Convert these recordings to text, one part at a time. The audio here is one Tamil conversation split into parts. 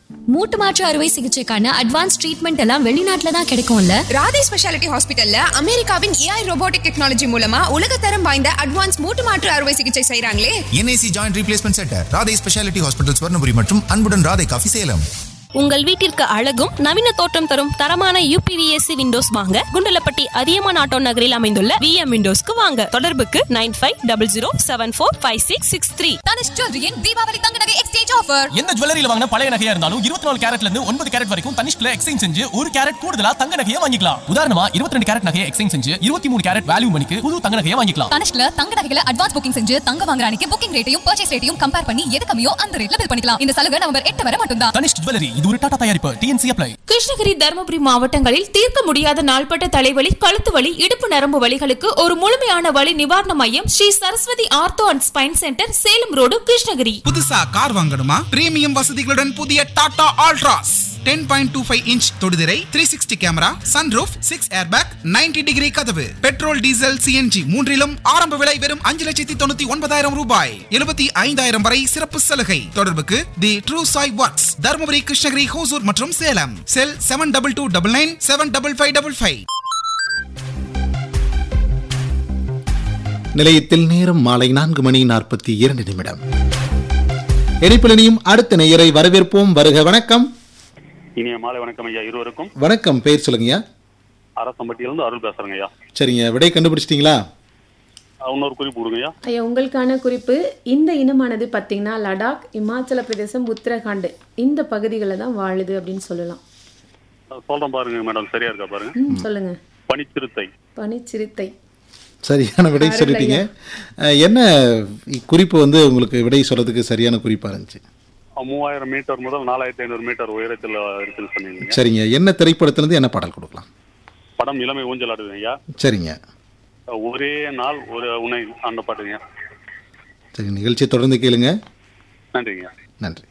மூட்டு மாற்று அறுவை சிகிச்சைக்கான அட்வான்ஸ் ட்ரீட்மெண்ட் எல்லாம் வெளிநாட்டுல தான் கிடைக்கும்ல ராதே ஸ்பெஷாலிட்டி ஹாஸ்பிட்டல்ல அமெரிக்காவின் ஏஐ ரோபோட்டிக் டெக்னாலஜி மூலமா உலகத்தரம் வாய்ந்த அட்வான்ஸ் மூட்டு மாற்று அறுவை சிகிச்சை செய்றாங்களே N I C joint replacement centre Radhai specialty hospital Swarnapuri மற்றும் அன்புடன் ராதை காஃபி சேலம் உங்கள் வீட்டிற்கு அழகும் நவீன தோற்றம் தரும் தரமான யூபிவிஎஸ்சி விண்டோஸ் வாங்க குண்டலப்பட்டி அதியமான் ஆட்டோ நகரில் அமைந்துள்ள விஎம் விண்டோஸ்க்கு வாங்க தொடர்புக்கு nine five double zero seven four five six six three Dhanush ஜுவல்லரியின் தீபாவளி தங்க நகை எக்ஸ்சேஞ்ச் ஆஃபர் எந்த ஜுவல்லரியில வாங்கின பழைய நகையா இருந்தாலும் இருபத்தி நாலு கேரட்ல இருந்து ஒன்பது கேரட் வரைக்கும் தனிஷ்ல எக்ஸ்சேஞ்ச் செஞ்சு ஒரு கேரட் கூடுதலா தங்க நகையை வாங்கிக்கலாம் உதாரணமா இருபத்தி ரெண்டு கேரட் நகையை எக்ஸ்சேஞ்ச் செஞ்சு இருபத்தி மூணு கேரட் வேல்யூ மணிக்கு புது தங்க நகையை வாங்கிக்கலாம் தனுஷ்ல தங்க நகைகளை அட்வான்ஸ் புக்கிங் செஞ்சு தங்க வாங்குற அன்னைக்கு புக்கிங் ரேட்டையும் பர்ச்சேஸ் ரேட்டையும் கம்பேர் பண்ணி எது கம்மியோ அந்த ரேட்ல பில் பண்ணிக்கலாம் இந்த சலுகை நவம்பர் எட்டு வரை மட்டும்தான் தனிஷ் ஜுவல்லரி இது ஒரு டாடா தயாரிப்பு டிஎன்சி அப்ளை கிருஷ்ணகிரி தருமபுரி மாவட்டங்களில் தீர்க்க முடியாத நாள்பட்ட தலைவலி கழுத்து வலி இடுப்பு நரம்பு வலிகளுக்கு ஒரு முழுமையான வலி நிவாரண மையம் Sri Saraswathi ortho and spine centre Salem road Krishnagiri புதுசா கார் வாங்கணுமா பிரீமியம் வசதிகளுடன் புதிய Tata Altroz ten point two five inch தொடுதிரை three sixty camera sunroof six airbag 90 degree கதவு பெட்ரோல் டீசல் சிஎன்ஜி மூன்றிலும் ஆரம்ப விலை வெறும் அஞ்சு லட்சத்தி தொண்ணூத்தி ஒன்பதாயிரம் ரூபாய் எழுபத்தி ஐந்தாயிரம் வரை சிறப்பு சலுகை தொடர்புக்கு the true Sai works Dharmapuri Krishnagiri Hosur மற்றும் Salem cell seven double two double nine seven double five double five நிலையத்தில் நேரம் மாலை நான்கு மணி நாற்பத்தி இரண்டு நிமிடம் இணைப்பிலனையும் அடுத்த நேயரை வரவேற்போம் வருக வணக்கம் இனிய மாலை வணக்கம் ஐயா இருவருக்கும் வணக்கம் பெயர் சொல்லுங்கய்யா அரசம்பட்டியிலிருந்து அருள் பேசுறேங்க ஐயா சரிங்க விடை கண்டுபிடிச்சிட்டீங்களா அஹ் இன்னொரு குறிப்பு கொடுங்க ஐயா ஐயா உங்களுக்கான குறிப்பு இந்த இனமானது பார்த்தீங்கன்னா லடாக் இமாச்சல பிரதேசம் உத்தரகாண்ட் இந்த பகுதிகளில் தான் வாழுது அப்படின்னு சொல்லலாம் அஹ் சொல்றேன் பாருங்க மேடம் சரியா இருக்கா பாருங்க ம், சொல்லுங்க பனிச்சிறுத்தை பனிச்சிறுத்தை சரியான விடை சொல்லிட்டீங்க அஹ், என்ன குறிப்பு வந்து உங்களுக்கு விடை சொல்றதுக்கு சரியான குறிப்பா இருந்துச்சு அஹ் மூவாயிரம் மீட்டர் முதல் நாலாயிரத்தி ஐநூறு மீட்டர் உயரத்தில் இருக்குன்னு சொன்னீங்க சரிங்க என்ன திரைப்படத்திலிருந்து என்ன பாடல் கொடுக்கலாம் படம் இளமை ஊஞ்சல் ஆடுது ஐயா சரிங்க அஹ் ஒரே நாள் ஒரு உணை அந்த பாட்டுங்க சரி நிகழ்ச்சியை தொடர்ந்து கேளுங்க நன்றிங்க நன்றி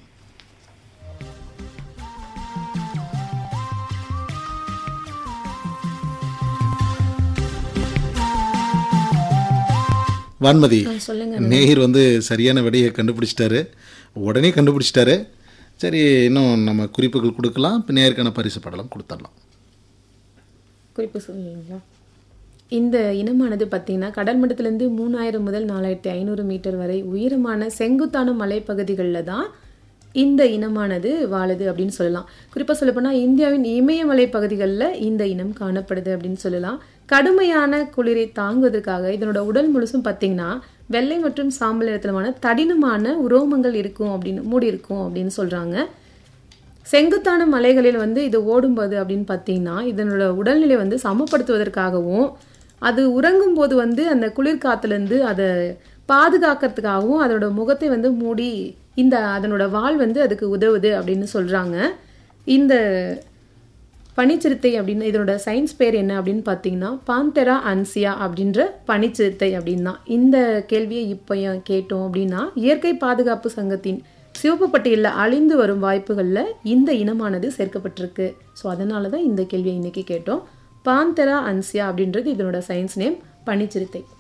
வான்மதி ஆ, சொல்லுங்க நேயர் வந்து சரியான விடையை கண்டுபிடிச்சிட்டாரு உடனே கண்டுபிடிச்சிட்டாரு சரி இன்னும் நம்ம குறிப்புகள் கொடுக்கலாம் இப்போ நேருக்கான பரிசு படலம் கொடுத்துடலாம் குறிப்பு சொல்லுங்களா இந்த இனமானது பார்த்தீங்கன்னா கடல் மட்டத்திலிருந்து மூணாயிரம் முதல் நாலாயிரத்தி ஐநூறு மீட்டர் வரை உயரமான செங்குத்தான மலைப்பகுதிகளில் தான் இந்த இனமானது வாழுது அப்படின்னு சொல்லலாம் குறிப்பாக சொல்லப்போனால் இந்தியாவின் இமயமலை பகுதிகளில் இந்த இனம் காணப்படுது அப்படின்னு சொல்லலாம் கடுமையான குளிரை தாங்குவதற்காக இதனோட உடல் முழுசும் பார்த்தீங்கன்னா வெள்ளை மற்றும் சாம்பல் நிறத்திலான தடினமான உரோமங்கள் இருக்கும் அப்படின்னு மூடி இருக்கும் அப்படின்னு சொல்கிறாங்க செங்குத்தான மலைகளில் வந்து இது ஓடும்போது அப்படின்னு பார்த்தீங்கன்னா இதனோட உடல்நிலை வந்து சமப்படுத்துவதற்காகவும் அது உறங்கும் போது வந்து அந்த குளிர்காத்துலேருந்து அதை பாதுகாக்கிறதுக்காகவும் அதோட முகத்தை வந்து மூடி இந்த அதனோட வால் வந்து அதுக்கு உதவுது அப்படின்னு சொல்கிறாங்க இந்த பனிச்சிறுத்தை அப்படின்னு இதனோட சயின்ஸ் பேர் என்ன அப்படின்னு பார்த்தீங்கன்னா பாந்தெரா அன்சியா அப்படின்ற பனிச்சிறுத்தை அப்படின்னா இந்த கேள்வியை இப்போ ஏன் கேட்டோம் அப்படின்னா இயற்கை பாதுகாப்பு சங்கத்தின் சிவப்பு பட்டியலில் அழிந்து வரும் வாய்ப்புகளில் இந்த இனமானது சேர்க்கப்பட்டிருக்கு ஸோ அதனால தான் இந்த கேள்வியை இன்னைக்கு கேட்டோம் பாந்தெரா அன்சியா அப்படின்றது இதனோட சயின்ஸ் நேம் பனிச்சிறுத்தை